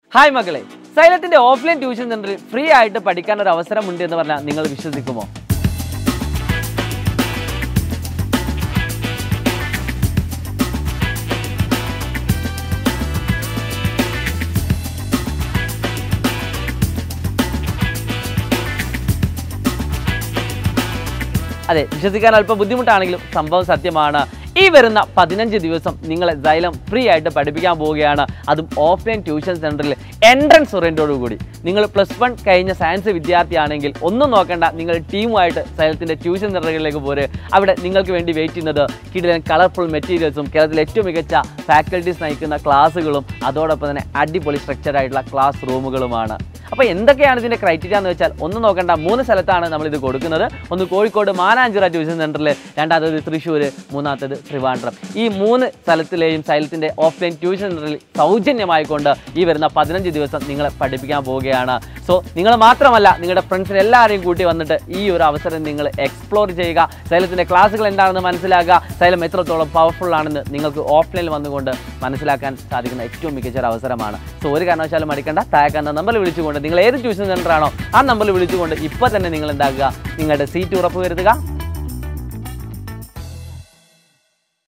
hi മക്കളെ സൈലത്തിന്റെ offline tuition സെന്ററിൽ ഫ്രീ ആയിട്ട് പഠിക്കാൻ ഒരു അവസരമുണ്ട് എന്ന് പറഞ്ഞാൽ നിങ്ങൾ വിശ്വസിക്കുമോ അതെ വിശ്വസിക്കാൻ അല്പം ബുദ്ധിമുട്ടാണെങ്കിലും സംഭവം സത്യമാണ് ഈ വരുന്ന പതിനഞ്ച് ദിവസം നിങ്ങളെ സൈലം ഫ്രീ ആയിട്ട് പഠിപ്പിക്കാൻ പോവുകയാണ് അതും ഓഫ്ലൈൻ ട്യൂഷൻ സെൻറ്ററിൽ എൻട്രൻസ് ഓറിയൻറ്റോടു കൂടി നിങ്ങൾ പ്ലസ് വൺ കഴിഞ്ഞ സയൻസ് വിദ്യാർത്ഥിയാണെങ്കിൽ ഒന്നും നോക്കണ്ട നിങ്ങൾ ടീമുമായിട്ട് സൈലത്തിൻ്റെ ട്യൂഷൻ സെൻറ്ററുകളിലേക്ക് പോര് അവിടെ നിങ്ങൾക്ക് വേണ്ടി വെയിറ്റ് ചെയ്യുന്നത് കിടിലൻ കളർഫുൾ മെറ്റീരിയൽസും കേരളത്തിലെ ഏറ്റവും മികച്ച ഫാക്കൽറ്റീസ് നയിക്കുന്ന ക്ലാസ്സുകളും അതോടൊപ്പം തന്നെ അടിപൊളി സ്ട്രക്ചർഡ് ആയിട്ടുള്ള ക്ലാസ് റൂമുകളുമാണ് അപ്പോൾ എന്തൊക്കെയാണ് ഇതിൻ്റെ ക്രൈറ്റീരിയ എന്ന് വെച്ചാൽ ഒന്ന് നോക്കണ്ട മൂന്ന് സ്ഥലത്താണ് നമ്മൾ ഇത് കൊടുക്കുന്നത് ഒന്ന് കോഴിക്കോട് മാനാഞ്ചിറ ട്യൂഷൻ സെൻറ്ററിൽ രണ്ടാമത്തേത് തൃശ്ശൂർ മൂന്നാമത്തേത് ട്രിവാൻഡ്രം ഈ മൂന്ന് സ്ഥലത്തിലെയും സൈലത്തിൻ്റെ ഓഫ്ലൈൻ ട്യൂഷൻ സെൻറ്ററിൽ സൗജന്യമായിക്കൊണ്ട് ഈ വരുന്ന പതിനഞ്ച് ദിവസം നിങ്ങളെ പഠിപ്പിക്കാൻ പോവുകയാണ് സോ നിങ്ങൾ മാത്രമല്ല നിങ്ങളുടെ ഫ്രണ്ട്സിനെ എല്ലാവരെയും കൂട്ടി വന്നിട്ട് ഈ ഒരു അവസരം നിങ്ങൾ എക്സ്പ്ലോർ ചെയ്യുക സൈലത്തിൻ്റെ ക്ലാസ്സുകൾ എന്താണെന്ന് മനസ്സിലാക്കുക സൈലം എത്രത്തോളം പവർഫുൾ ആണെന്ന് നിങ്ങൾക്ക് ഓഫ്ലൈനിൽ വന്നുകൊണ്ട് മനസ്സിലാക്കാൻ സാധിക്കുന്ന ഏറ്റവും മികച്ച ഒരു അവസരമാണ് സോ ഒരു കാരണവശാലും മടിക്കേണ്ട താഴെക്കാന്ന നമ്പറിൽ വിളിച്ചുകൊണ്ട് നിങ്ങൾ ഏത് ട്യൂഷൻ സെൻ്റർ ആണോ ആ നമ്പറിൽ വിളിച്ചുകൊണ്ട് ഇപ്പോൾ തന്നെ നിങ്ങൾ എന്താക്കുക നിങ്ങളുടെ സീറ്റ് ഉറപ്പുവരുത്തുക